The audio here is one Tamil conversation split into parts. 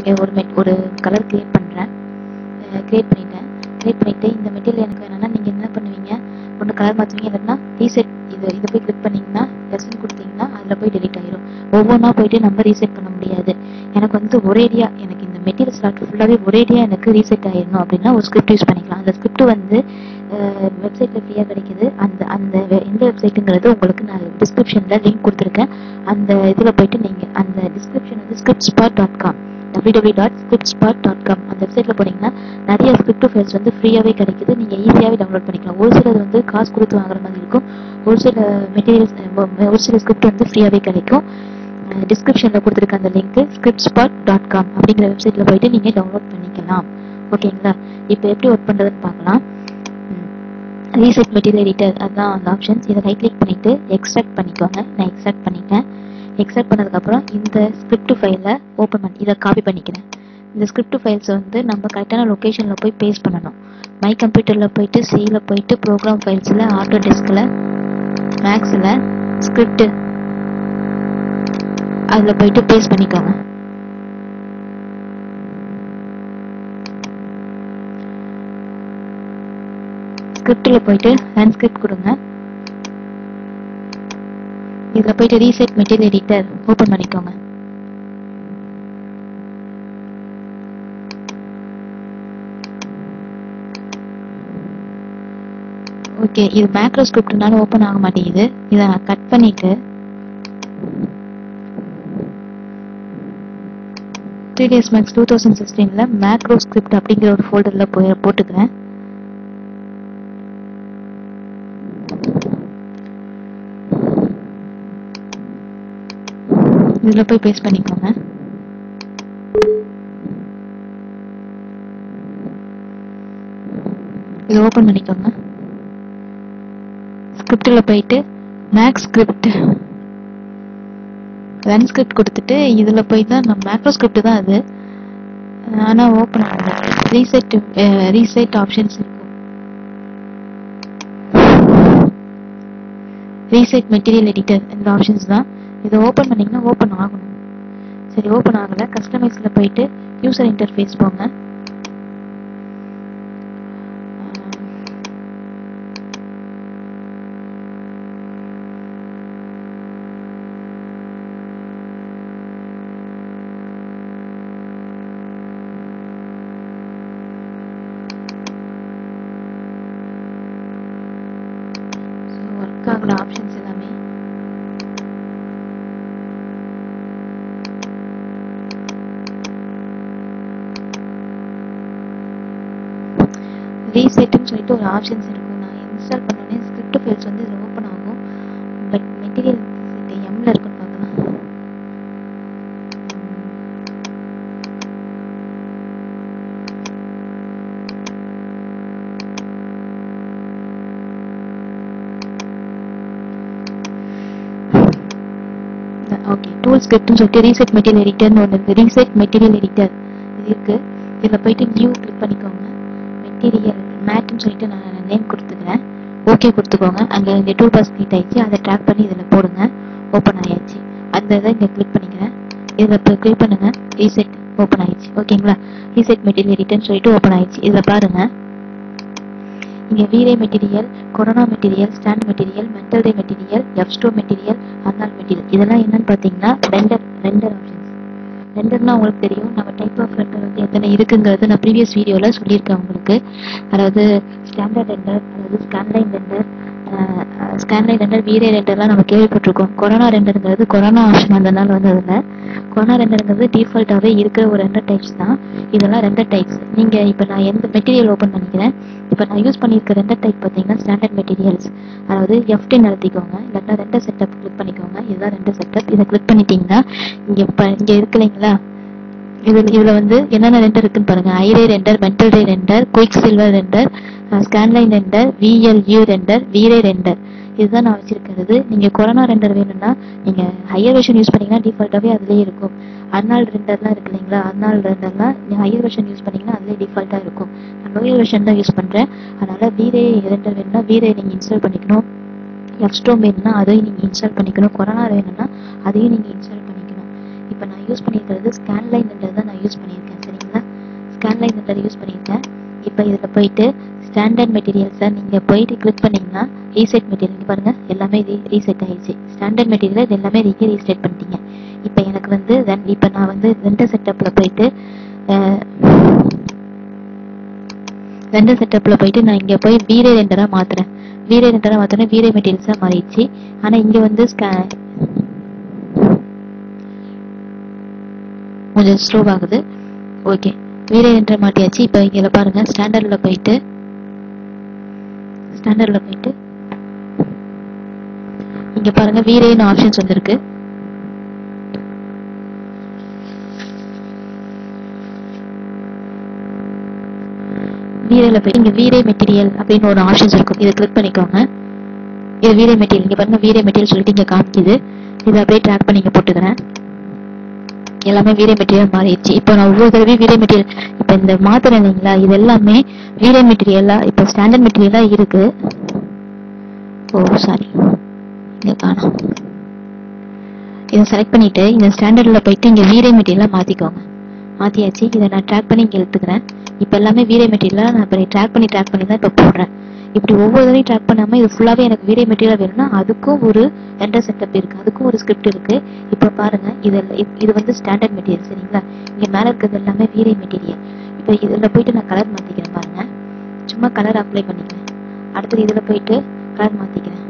இங்கே ஒரு மெட் ஒரு கலர் கிரியேட் பண்ணுறேன் கிரியேட் பண்ணிட்டேன் கிரியேட் பண்ணிவிட்டு இந்த மெட்டீரியல் எனக்கு வேணும்னா நீங்கள் என்ன பண்ணுவீங்க ஒன்று கலர் மாற்றுவீங்க இல்லைன்னா ரீசெட் இது இதை போய் கிளிக் பண்ணிங்கன்னா எஸ்என் கொடுத்தீங்கன்னா அதில் போய் delete ஆயிரும் ஒவ்வொன்றா போயிட்டு நம்ம ரீசெட் பண்ண முடியாது எனக்கு வந்து ஒரேடியா எனக்கு இந்த மெட்டீரியல் ஸ்லாட் ஃபுல்லாகவே ஒரேடியா எனக்கு ரீசெட் ஆயிடணும் அப்படின்னா ஒரு ஸ்கிரிப்ட் யூஸ் பண்ணிக்கலாம் அந்த ஸ்கிரிப்ட் வந்து வெப்சைட்டில் ஃப்ரீயாக கிடைக்குது அந்த அந்த வெ- எந்த வெப்சைட்டுங்கிறது உங்களுக்கு நான் டிஸ்கிரிப்ஷனில் லிங்க் கொடுத்துருக்கேன் அந்த இதில் போயிட்டு நீங்கள் அந்த டிஸ்கிரிப்ஷன் வந்து script spot dot com www.scriptspot.com dot script spot dot com அந்த வெப்சைட்டில் போனீங்கன்னா நிறைய ஸ்கிரிப்ட் ஃபைல்ஸ் வந்து ஃப்ரீயாகவே கிடைக்குது நீங்கள் ஈஸியாகவே டவுன்லோட் பண்ணிக்கலாம் ஒரு சிலது வந்து காசு கொடுத்து வாங்குற மாதிரி இருக்கும் ஒரு சில மெட்டீரியல்ஸ் ஒரு சில ஸ்கிரிப்ட் வந்து ஃப்ரீயாகவே கிடைக்கும் டிஸ்கிரிப்ஷனில் கொடுத்துருக்க அந்த link script spot dot com அப்படிங்கிற வெப்சைட்டில் போயிட்டு நீங்கள் டவுன்லோட் பண்ணிக்கலாம் ஓகேங்களா இப்போ எப்படி ஒர்க் பண்ணுறதுன்னு பார்க்கலாம் ரீசெட் மெட்டீரியல் எடிட்டர் அதுதான் அந்த ஆப்ஷன்ஸ் இதை ரைட் கிளிக் பண்ணிவிட்டு எக்ஸ்ட்ராக்ட் பண்ணிக்கோங்க நான் எக்ஸ்ட்ராக்ட் பண்ணிட்டேன் எக்ஸ்ட்ராக்ட் பண்ணதுக்கப்புறம் இந்த ஸ்கிரிப்ட் ஃபைலை ஓப்பன் பண்ணி இதை காப்பி பண்ணிக்கிறேன் இந்த ஸ்கிரிப்ட் ஃபைல்ஸ் வந்து நம்ம கரெக்டான லொக்கேஷனில் போய் பேஸ்ட் பண்ணணும் மை கம்ப்யூட்டரில் போயிட்டு சியில் போயிட்டு ப்ரோக்ராம் ஃபைல்ஸில் ஆட்டோ டெஸ்கில் மேக்ஸில் ஸ்கிரிப்ட் அதில் போயிட்டு பேஸ்ட் பண்ணிக்கோங்க ஸ்கிரிப்டில் போயிட்டு ரன் ஸ்கிரிப்ட் கொடுங்க இதில் போயிட்டு ரீசெட் மெட்டீரியல் எடிட்டர் ஓப்பன் பண்ணிக்கோங்க ஓகே இது மேக்ரோ ஸ்கிரிப்ட்னால ஓப்பன் ஆக மாட்டேங்குது இதை நான் கட் பண்ணிட்டு three days max two thousand சிக்ஸ்டீனில் மேக்ரோ ஸ்கிரிப்ட் அப்படிங்கிற ஒரு ஃபோல்டரில் போய் போட்டுக்கிறேன் இதில் போய் பேஸ்ட் பண்ணிக்கோங்க இதை ஓப்பன் பண்ணிக்கோங்க ஸ்கிரிப்டில் போயிட்டு மேக்ஸ் ஸ்கிரிப்ட் ரன் ஸ்கிரிப்ட் கொடுத்துட்டு இதில் போய் தான் நம்ம மேக்ரோ ஸ்கிரிப்ட் தான் அது ஆனால் ஓப்பன் ஆகல ரீசெட் ரீசெட் ஆப்ஷன்ஸ் இருக்கும் ரீசெட் மெட்டீரியல் எடிட்டர் இந்த ஆப்ஷன்ஸ் தான் இதை ஓப்பன் பண்ணீங்கன்னா ஓப்பன் ஆகணும் சரி ஓப்பன் ஆகலை கஸ்டமைஸில் போயிட்டு யூசர் இன்டர்ஃபேஸ் போங்க ஒர்க் ஆகல ஆப்ஷன்ஸ் எல்லாமே ரீசெட்னு சொல்லிட்டு ஒரு ஆப்ஷன்ஸ் இருக்கும் நான் இன்ஸ்டால் பண்ணோடனே ஸ்கிரிப்ட் ஃபைல்ஸ் வந்து இதில் ஓப்பன் ஆகும் பட் மெட்டீரியல் செட் எம்ல இருக்குன்னு பார்க்கலாம் ஓகே டூல் ஸ்கிரிப்ட்னு சொல்லிட்டு ரீசெட் மெட்டீரியல் எடிட்டர்னு ஒன்று இருக்குது ரீசெட் மெட்டீரியல் எடிட்டர் இது இருக்கு இதில் போயிட்டு நியூ கிளிக் பண்ணிக்கோங்க மெட்டீரியல் மேட்னு சொல்லிட்டு நான் நேம் கொடுத்துக்கிறேன் ஓகே கொடுத்துக்கோங்க அங்கே இங்கே டூல் பாஸ் கிளிக் ஆயிடுச்சு அதை ட்ராக் பண்ணி இதில் போடுங்க ஓப்பன் ஆயாச்சு அந்த இதை இங்கே கிளிக் பண்ணிக்கிறேன் இதில் இப்போ கிளிக் பண்ணுங்க ரீசெட் ஓப்பன் ஆயிடுச்சு ஓகேங்களா ரீசெட் மெட்டீரியல் எடிட்டர்னு சொல்லிட்டு ஓப்பன் ஆயிடுச்சு இதில் பாருங்க இங்கே V ray material Corona material stand material mental ray material FStorm material Arnold material இதெல்லாம் என்னன்னு பார்த்தீங்கன்னா ரெண்டர் ரெண்டர் ஆப்ஷன்ஸ் ரெண்டர்னா உங்களுக்கு தெரியும் நம்ம டைப் ஆஃப் ரெண்டர் வந்து எத்தனை இருக்குங்கிறது நான் ப்ரீவியஸ் வீடியோவில் சொல்லியிருக்கேன் உங்களுக்கு அதாவது ஸ்டாண்டர்ட் ரெண்டர் அதாவது ஸ்கேன்லைன் ரெண்டர் ஸ்கேன்லைன் ரெண்டர் வீரே ரெண்டர்லாம் நம்ம கேள்விப்பட்டிருக்கோம் கொரோனா ரெண்டருங்கிறது கொரோனா ஆப்ஷன் வந்ததுனால வந்து அதில் கொரோனா ரெண்டருங்கிறது டிஃபால்ட்டாகவே இருக்கிற ஒரு ரெண்டர் டைப்ஸ் தான் இதெல்லாம் ரெண்டர் டைப்ஸ் நீங்கள் இப்போ நான் எந்த மெட்டீரியல் ஓப்பன் பண்ணிக்கிறேன் இப்போ நான் யூஸ் பண்ணியிருக்க ரெண்டர் டைப் பார்த்தீங்கன்னா ஸ்டாண்டர்ட் மெட்டீரியல்ஸ் அதாவது எஃப்டின் அழுத்திக்கோங்க இல்லாட்டா ரெண்டர் செட்டப் கிளிக் பண்ணிக்கோங்க இதுதான் ரெண்டர் செட்டப் இதை கிளிக் பண்ணிட்டீங்கன்னா இங்கே இப்போ இங்கே இருக்கு இல்லைங்களா இதில் இதில் வந்து என்னென்ன ரெண்டர் இருக்குன்னு பாருங்க iray render mental ray render quicksilver render scanline render VLU render V ray render இதுதான் நான் வச்சிருக்கிறது நீங்க கொரோனா ரெண்டர் வேணும்னா நீங்க ஹையர் வெர்ஷன் யூஸ் பண்ணீங்கன்னா டிஃபால்ட்டாவே அதுலயே இருக்கும் அர்னால் ரெண்டர்லாம் இருக்கு இல்லைங்களா அர்னால் ரெண்டர்லாம் நீங்க ஹையர் வெர்ஷன் யூஸ் பண்ணீங்கன்னா அதுலயே டிஃபால்ட்டா இருக்கும் நான் லோயர் வெர்ஷன் தான் யூஸ் பண்றேன் அதனால வீரே ரெண்டர் வேணும்னா வீரே நீங்க இன்ஸ்டால் பண்ணிக்கணும் எஃப்ஸ்டோம் வேணும்னா அதையும் நீங்க இன்ஸ்டால் பண்ணிக்கணும் கொரோனா வேணும்னா அதையும் நீங்க இன்ஸ்டால் பண்ணிக்கணும் இப்போ நான் யூஸ் பண்ணியிருக்கிறது ஸ்கேன்லைன் ரெண்டர் தான் நான் யூஸ் பண்ணியிருக்கேன் ஸ்டாண்டர்டில் இந்த மாதிரி யூஸ் பண்ணியிருக்கேன் இப்போ இதில் போயிட்டு ஸ்டாண்டர்ட் மெட்டீரியல்ஸை நீங்கள் போயிட்டு கிளிக் பண்ணீங்கன்னா ரீசெட் மெட்டீரியல் பாருங்கள் எல்லாமே ரீ ரீசெட் ஆயிடுச்சு ஸ்டாண்டர்ட் மெட்டீரியல் இது எல்லாமே நீங்கள் ரீசெட் பண்ணிட்டீங்க இப்போ எனக்கு வந்து தென் இப்போ நான் வந்து ரெண்டு செட்டப்பில் போயிட்டு ரெண்டு செட்டப்பில் போயிட்டு நான் இங்கே போய் வீரே ரெண்டராக மாற்றுறேன் வீரே ரெண்டராக மாற்றினா வீரே மெட்டீரியல்ஸாக மாறிடுச்சு ஆனால் இங்கே வந்து ஸ்கே கொஞ்சம் ஸ்லோ ஆகுது ஓகே வீரே ரெண்டரை மாட்டியாச்சு இப்போ இங்கே பாருங்க ஸ்டாண்டர்டில் போயிட்டு ஸ்டாண்டர்டில் போயிட்டு இங்க பாருங்க வீரேன்னு ஆப்ஷன்ஸ் வந்திருக்கு வீரேல போய் இங்க வீரே மெட்டீரியல் அப்படின்னு ஒரு ஆப்ஷன்ஸ் இருக்கும் இதை கிளிக் பண்ணிக்கோங்க இது வீரே மெட்டீரியல் இங்க பாருங்க வீரே மெட்டீரியல் சொல்லிட்டு இங்க காமிக்குது இதை அப்படியே ட்ராக் பண்ணி இங்க போட்டுக்கிறேன் எல்லாமே வீரே மெட்டீரியல் மாறிடுச்சு இப்போ நான் ஒவ்வொரு தடவையும் வீரே மெட்டீரியல் இப்போ இந்த மாத்துறேன் இல்லைங்களா இது எல்லாமே வீரே மெட்டீரியலா இப்போ ஸ்டாண்டர்ட் மெட்டீரியலா இருக்கு ஓ சாரி இங்க காணோம் இதை செலக்ட் பண்ணிட்டு இந்த ஸ்டாண்டர்ட்ல போயிட்டு இங்க வீரே மெட்டீரியலா மாத்திக்கோங்க மாத்தியாச்சு இதை நான் ட்ராக் பண்ணி இங்க எடுத்துக்கிறேன் இப்போ எல்லாமே வீரே மெட்டீரியலா நான் இப்போ ட்ராக் பண்ணி ட்ராக் பண்ணி தான் இப்போ போடுறேன் இப்படி ஒவ்வொரு தடவையும் ட்ராக் பண்ணாம இது ஃபுல்லாவே எனக்கு வீரே மெட்டீரியல் வேணும்னா அதுக்கும் ஒரு ரெண்டர் செட்டப் இருக்கு அதுக்கும் ஒரு ஸ்கிரிப்ட் இருக்கு இப்போ பாருங்க இது இது வந்து ஸ்டாண்டர்ட் மெட்டீரியல் சரிங்களா இங்க மேல இருக்கிறது எல்லாமே வீரே மெட்டீரியல் இப்போ இதுல போயிட்டு நான் கலர் மாத்திக்கிறேன் பாருங்க சும்மா கலர் அப்ளை பண்ணிக்கிறேன் அடுத்தது இதுல போயிட்டு கலர் மாத்திக்கிறேன்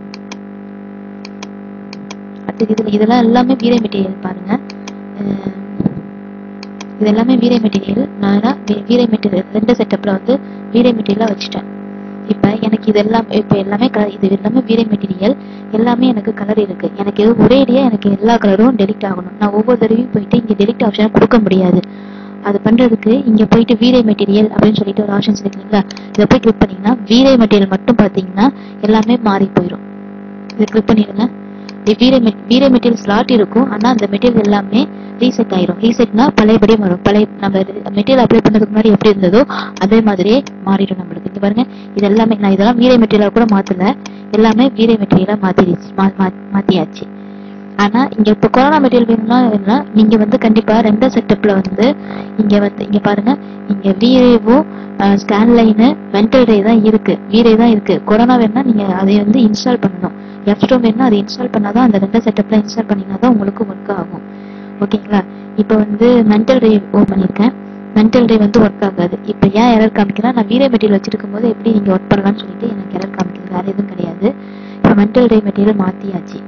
அடுத்தது இதுல இதெல்லாம் எல்லாமே வீரே மெட்டீரியல் பாருங்க அஹ் இது எல்லாமே வீரே மெட்டீரியல் நான் வீரே மெட்டீரியல் ரெண்டு செட்டப்ல வந்து வீரே மெட்டீரியலா வச்சுட்டேன் இப்ப எனக்கு இது எல்லாம் இப்ப எல்லாமே கலர் இது எல்லாமே வீரே மெட்டீரியல் எல்லாமே எனக்கு கலர் இருக்கு எனக்கு இது ஒரேடியா எனக்கு எல்லா கலரும் டெலிட் ஆகணும் நான் ஒவ்வொரு தடவையும் போயிட்டு இங்க டெலிட் ஆப்ஷன் கொடுக்க முடியாது அது பண்றதுக்கு இங்க போயிட்டு வீரே மெட்டீரியல் அப்படின்னு சொல்லிட்டு ஒரு ஆப்ஷன்ஸ் இருக்கு இல்லைங்களா இதை போய் கிளிக் பண்ணீங்கன்னா வீரே மெட்டீரியல் மட்டும் பாத்தீங்கன்னா எல்லாமே மாறி போயிடும் இதை கிளிக் பண்ணிடுங்க இது வீரே மெட் வீரே மெட்டீரியல் ஸ்லாட் இருக்கும் ஆனா அந்த மெட்டீரியல் எல்லாமே ரீசெட் ஆயிரும் ரீசெட்னா பழையபடி வரும் பழைய நம்ம மெட்டீரியல் அப்ளை பண்ணதுக்கு முன்னாடி எப்படி இருந்ததோ அதே மாதிரியே மாறிடும் நம்மளுக்கு இங்க பாருங்க இது எல்லாமே நான் இதெல்லாம் வீரே மெட்டீரியலா கூட மாத்தல எல்லாமே வீரே மெட்டீரியலா மாத்திடுச்சு மா- மா- மாத்தியாச்சு ஆனா இங்க இப்ப கொரோனா மெட்டீரியல் வேணும்னா வேணும்னா நீங்க வந்து கண்டிப்பா ரெண்டு செட்டப்ல வந்து இங்க வந்து இங்க பாருங்க இங்க வீரேவும் ஸ்டான்லைனு வென்டல் ரே தான் இருக்கு வீரே தான் இருக்கு கொரோனா வேணும்னா நீங்க அதை வந்து இன்ஸ்டால் பண்ணணும் எஃப்ஸ்டோம் வேணும்னா அதை இன்ஸ்டால் பண்ணாதான் அந்த ரெண்டு செட்டப்ல இன்ஸ்டால் பண்ணீங்கன்னா தான் உங்களுக்கு ஒர்க் ஆகும் ஓகேங்களா இப்போ வந்து மென்டல் ரே ஓன் பண்ணியிருக்கேன் மென்டல் ரே வந்து ஒர்க் ஆகாது இப்போ ஏன் எரர் காமிக்கிறேன் நான் வீரே மெட்டீரியல் வச்சிருக்கும் போது எப்படி நீங்க ஒர்க் பண்ணலாம்னு சொல்லிட்டு எனக்கு எரர் காமிக்குது வேற எதுவும் கிடையாது இப்போ மென்டல் ரே மெட்டீரியல் மாத்தியாச்சு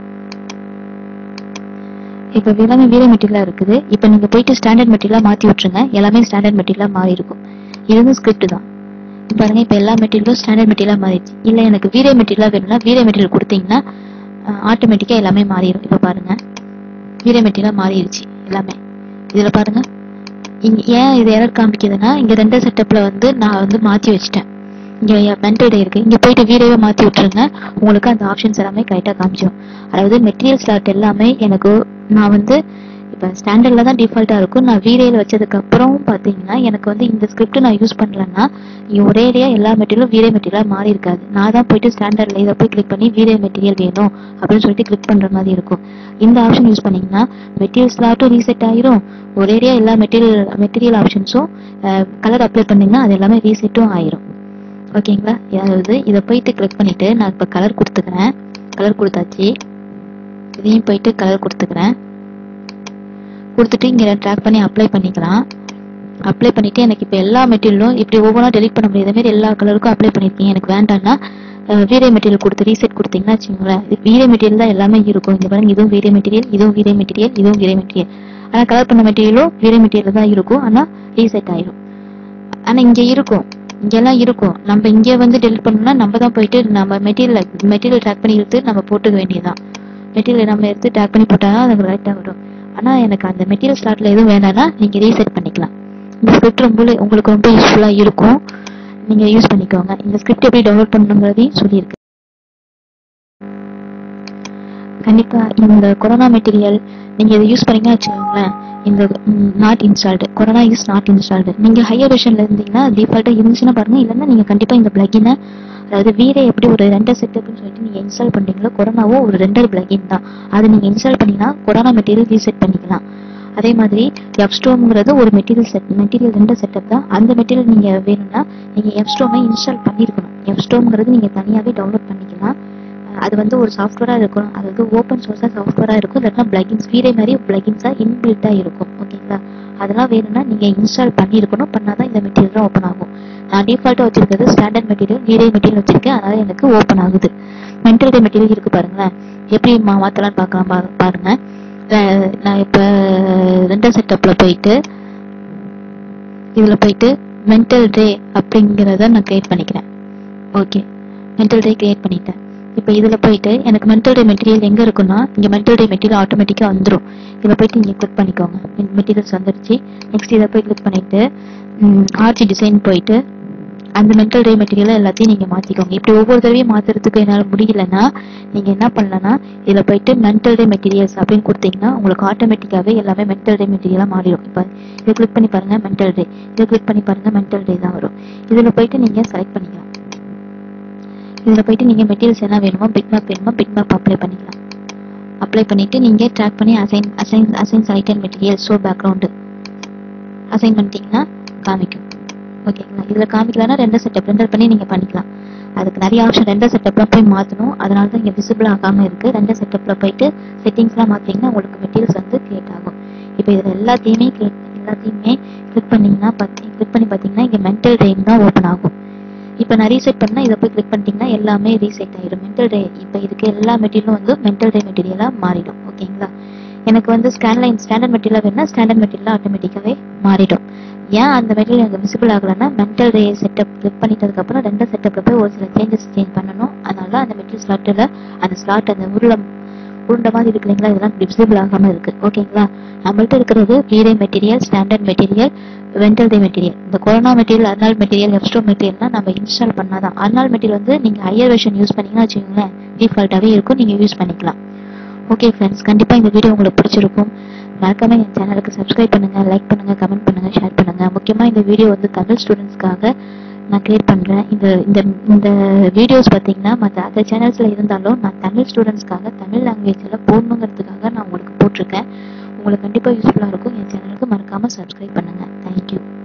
இப்போ எல்லாமே வீரே மெட்டீரியலா இருக்குது இப்போ நீங்க போயிட்டு ஸ்டாண்டர்ட் மெட்டீரியலா மாத்தி விட்டுருங்க எல்லாமே ஸ்டாண்டர்ட் மெட்டீரியலா மாறி இருக்கும் இது வந்து ஸ்கிரிப்ட் தான் இப்ப பாருங்க இப்போ எல்லா மெட்டீரியலும் ஸ்டாண்டர்ட் மெட்டீரியலா மாறிடுச்சு இல்ல எனக்கு வீரே மெட்டீரியலா வேணும்னா வீரே மெட்டீரியல் கொடுத்தீங்கன்னா ஆட்டோமேட்டிக்கா எல்லாமே மாறிடும் இப்போ பாருங்க வீரே மெட்டீரியலா மாறிடுச்சு எல்லாமே இதுல பாருங்க இங்க ஏன் இது எரர் காமிக்குதுன்னா இங்க ரெண்டு செட்டப்ல வந்து நான் வந்து மாத்தி வச்சுட்டேன் இங்க மென்டல் இருக்கு இங்க போயிட்டு வீடியோவை மாத்தி விட்டுருங்க உங்களுக்கு அந்த ஆப்ஷன்ஸ் எல்லாமே கரெக்டா காமிச்சிடும் அதாவது மெட்டீரியல் ஸ்லாட் எல்லாமே எனக்கு நான் வந்து இப்ப ஸ்டாண்டர்ட்ல தான் டிஃபால்ட்டா இருக்கும் நான் வீடியோல வச்சதுக்கு அப்புறம் பாத்தீங்கன்னா எனக்கு வந்து இந்த ஸ்கிரிப்ட் நான் யூஸ் பண்ணலன்னா இங்க ஒரேடியா எல்லா மெட்டீரியலும் வீடியோ மெட்டீரியலா மாறி இருக்காது நான் தான் போயிட்டு ஸ்டாண்டர்ட்ல இதை போய் கிளிக் பண்ணி வீடியோ மெட்டீரியல் வேணும் அப்படின்னு சொல்லிட்டு கிளிக் பண்ற மாதிரி இருக்கும் இந்த ஆப்ஷன் யூஸ் பண்ணீங்கன்னா மெட்டீரியல் ஸ்லாட்டும் ரீசெட் ஆயிரும் ஒரேடியா எல்லா மெட்டீரியல் மெட்டீரியல் ஆப்ஷன்ஸும் கலர் அப்ளை பண்ணீங்கன்னா அது எல்லாமே ரீசெட்டும் ஆயிரும் ஓகேங்களா அதாவது இதை போயிட்டு கிளிக் பண்ணிட்டு நான் இப்போ கலர் கொடுத்துக்கிறேன் கலர் கொடுத்தாச்சு இதையும் போயிட்டு கலர் கொடுத்துக்கிறேன் கொடுத்துட்டு இங்கே ட்ராக் பண்ணி அப்ளை பண்ணிக்கலாம் அப்ளை பண்ணிட்டு எனக்கு இப்போ எல்லா மெட்டீரியலும் இப்படி ஒவ்வொன்றா டெலிட் பண்ண முடியாத மாதிரி எல்லா கலருக்கும் அப்ளை பண்ணிருக்கீங்க எனக்கு வேண்டாம்னா வீடியோ மெட்டீரியல் கொடுத்து ரீசெட் கொடுத்தீங்கன்னா வச்சுக்கோங்களேன் வீடியோ மெட்டீரியல் தான் எல்லாமே இருக்கும் இங்க பாருங்க இதுவும் வீடியோ மெட்டீரியல் இதுவும் வீடியோ மெட்டீரியல் இதுவும் வீடியோ மெட்டீரியல் ஆனா கலர் பண்ண மெட்டீரியலும் வீடியோ மெட்டீரியல் தான் இருக்கும் ஆனா ரீசெட் ஆயிரும் ஆனா இங்க இருக்கும் இங்கெல்லாம் இருக்கும் நம்ம இங்க வந்து டெலிட் பண்ணோம்னா நம்ம தான் போயிட்டு நம்ம மெட்டீரியல் மெட்டீரியல் ட்ராக் பண்ணி எடுத்து நம்ம போட்டுக்க வேண்டியதுதான் மெட்டீரியல் நம்ம எடுத்து ட்ராக் பண்ணி போட்டாதான் அது கரெக்டாக வரும் ஆனா எனக்கு அந்த மெட்டீரியல் ஸ்லாட்ல எதுவும் வேணாம்னா நீங்க ரீசெட் பண்ணிக்கலாம் இந்த ஸ்கிரிப்ட் ரொம்ப உங்களுக்கு ரொம்ப யூஸ்ஃபுல்லா இருக்கும் நீங்க யூஸ் பண்ணிக்கோங்க இந்த ஸ்கிரிப்ட் எப்படி டவுன்லோட் பண்ணணுங்கிறதையும் சொல்லியிருக்கு கண்டிப்பா இந்த கொரோனா மெட்டீரியல் நீங்க இதை யூஸ் பண்ணீங்கன்னா வச்சுக்கோங்களேன் இந்த not installed Corona is not installed நீங்க ஹையர் வெர்ஷன்ல இருந்தீங்கன்னா டிஃபால்ட்டா இருந்துச்சுன்னா பாருங்க இல்லைன்னா நீங்க கண்டிப்பா இந்த பிளகினை அதாவது வீரே எப்படி ஒரு ரெண்டர் செட்டப்னு சொல்லிட்டு நீங்க இன்ஸ்டால் பண்றீங்களோ கொரோனாவோ ஒரு ரெண்டர் பிளகின் தான் அதை நீங்க இன்ஸ்டால் பண்ணீங்கன்னா கொரோனா மெட்டீரியல் ரீசெட் பண்ணிக்கலாம் அதே மாதிரி எப்ஸ்டோம்ங்கிறது ஒரு material set material render setup தான் அந்த மெட்டீரியல் நீங்க வேணும்னா நீங்க எப்ஸ்டோமை இன்ஸ்டால் பண்ணியிருக்கணும் எப்ஸ்டோம்ங்கிறது நீங்க தனியாவே டவுன்லோட் பண்ணிக்கலாம் அஹ் அது வந்து ஒரு சாஃப்ட்வேரா இருக்கும் அது வந்து ஓப்பன் சோர்ஸா சாஃப்ட்வேரா இருக்கும் இல்லாட்டா பிளகின்ஸ் வீடே மாதிரி பிளகின்ஸா இன்பில்ட்டா இருக்கும் ஓகேங்களா அதெல்லாம் வேணும்னா நீங்க இன்ஸ்டால் பண்ணியிருக்கணும் பண்ணாதான் இந்த மெட்டீரியல் ஓப்பன் ஆகும் நான் டிஃபால்ட்டா வச்சிருக்கிறது ஸ்டாண்டர்ட் மெட்டீரியல் வீடே மெட்டீரியல் வச்சிருக்கேன் அதனால எனக்கு ஓப்பன் ஆகுது மென்டல் டே மெட்டீரியல் இருக்கு பாருங்களேன் எப்படி மா- மாத்தலாம்னு பார்க்கலாம் பா- பாருங்க அஹ் நான் இப்ப ரெண்டர் செட்டப்ல போயிட்டு இதுல போயிட்டு மென்டல் டே அப்படிங்கிறத நான் கிரியேட் பண்ணிக்கிறேன் ஓகே மென்டல் டே கிரியேட் பண்ணிட்டேன் இப்போ இதுல போயிட்டு எனக்கு மென்டல் டே மெட்டீரியல் எங்க இருக்குன்னா இங்க மென்டல் டே மெட்டீரியல் ஆட்டோமேட்டிக்கா வந்துரும் இதுல போயிட்டு நீங்க கிளிக் பண்ணிக்கோங்க மெட்டீரியல்ஸ் வந்துருச்சு நெக்ஸ்ட் இதை போய் கிளிக் பண்ணிட்டு ஆர்ஜி டிசைன் போயிட்டு அந்த மென்டல் டே மெட்டீரியல் எல்லாத்தையும் நீங்க மாத்திக்கோங்க இப்படி ஒவ்வொரு தடவையும் மாத்துறதுக்கு என்னால முடியலன்னா நீங்க என்ன பண்ணலன்னா இதுல போயிட்டு மென்டல் டே மெட்டீரியல்ஸ் அப்படின்னு கொடுத்தீங்கன்னா உங்களுக்கு ஆட்டோமேட்டிக்காவே எல்லாமே மென்டல் டே மெட்டீரியலா மாறிடும் இப்போ இதை கிளிக் பண்ணி பாருங்க மென்டல் டே இதை கிளிக் பண்ணி பாருங்க மென்டல் டே தான் வரும் இதுல போயிட்டு நீங்க செலக்ட் பண்ணிக்கலாம் இதுல போயிட்டு நீங்க மெட்டீரியல்ஸ் என்ன வேணுமோ பிட் மேப் வேணுமோ பிட் மேப் அப்ளை பண்ணிக்கலாம் அப்ளை பண்ணிட்டு நீங்க ட்ராக் பண்ணி assign assign assign selected material show background assign பண்ணிட்டீங்கன்னா காமிக்கும் ஓகேங்களா இதுல காமிக்கலன்னா ரெண்டு செட்டப் ரெண்டர் பண்ணி நீங்க பண்ணிக்கலாம் அதுக்கு நிறைய ஆப்ஷன் ரெண்டு செட்டப்ல போய் மாத்தணும் அதனால தான் இங்க விசிபிள் ஆகாம இருக்கு ரெண்டு செட்டப்ல போயிட்டு செட்டிங்ஸ்லாம் மாத்தீங்கன்னா உங்களுக்கு மெட்டீரியல்ஸ் வந்து கிரியேட் ஆகும் இப்போ இதுல எல்லாத்தையுமே create- எல்லாத்தையுமே கிளிக் பண்ணீங்கன்னா கிளிக் பண்ணி பாத்தீங்கன்னா இங்க மென்டல் ரெயின் தான் ஓப்பன் ஆகும் இப்போ நான் ரீசெட் பண்ணா இதை போய் கிளிக் பண்ணிட்டீங்கன்னா எல்லாமே ரீசெட் ஆயிடும் மென்டல் டே இப்போ இதுக்கு எல்லா மெட்டீரியலும் வந்து மென்டல் டே மெட்டீரியலா மாறிடும் ஓகேங்களா எனக்கு வந்து ஸ்கேன்லைன் ஸ்டாண்டர்ட் மெட்டீரியல் வேணும்னா ஸ்டாண்டர்ட் மெட்டீரியல் ஆட்டோமேட்டிக்காவே மாறிடும் ஏன் அந்த மெட்டீரியல் எனக்கு விசிபிள் ஆகலைன்னா மென்டல் டே செட்டப் கிளிக் பண்ணிட்டதுக்கு அப்புறம் ரெண்டு செட்டப்ல போய் ஒரு சில சேஞ்சஸ் சேஞ்ச் பண்ணணும் அதனால அந்த மெட்டீரியல் ஸ்லாட்டில் அந்த ஸ்லாட் அந்த உருளை உருண்டை மாதிரி இருக்கு இல்லைங்களா இதெல்லாம் விசிபிள் ஆகாம இருக்கு ஓகேங்களா நம்மள்ட்ட இருக்கிறது V ray material standard material mental ray material இந்த Corona material Arnold material FStorm மெட்டீரியல்னா நம்ம இன்ஸ்டால் பண்ணாதான் அர்னால் மெட்டீரியல் வந்து நீங்க ஹையர் வெர்ஷன் யூஸ் பண்ணீங்கன்னா வச்சுக்கோங்களேன் டிஃபால்ட்டாவே இருக்கும் நீங்க யூஸ் பண்ணிக்கலாம் ஓகே ஃப்ரெண்ட்ஸ் கண்டிப்பா இந்த வீடியோ உங்களுக்கு பிடிச்சிருக்கும் மறக்காம என் சேனலுக்கு சப்ஸ்கிரைப் பண்ணுங்க லைக் பண்ணுங்க கமெண்ட் பண்ணுங்க ஷேர் பண்ணுங்க முக்கியமா இந்த வீடியோ வந்து தமிழ் ஸ்டூடெண்ட்ஸ்க்காக நான் கிரியேட் பண்றேன் இந்த இந்த இந்த வீடியோஸ் பாத்தீங்கன்னா மற்ற அதர் சேனல்ஸ்ல இருந்தாலும் நான் தமிழ் ஸ்டூடெண்ட்ஸ்க்காக தமிழ் லாங்குவேஜ்ல போடணுங்கிறதுக்காக நான் உங்களுக்கு போட்டிருக்கேன் உங்களுக்கு கண்டிப்பா யூஸ்ஃபுல்லா இருக்கும் என் சேனலுக்கு மறக்காம சப்ஸ்கிரைப் பண்ணுங்க தேங்க்யூ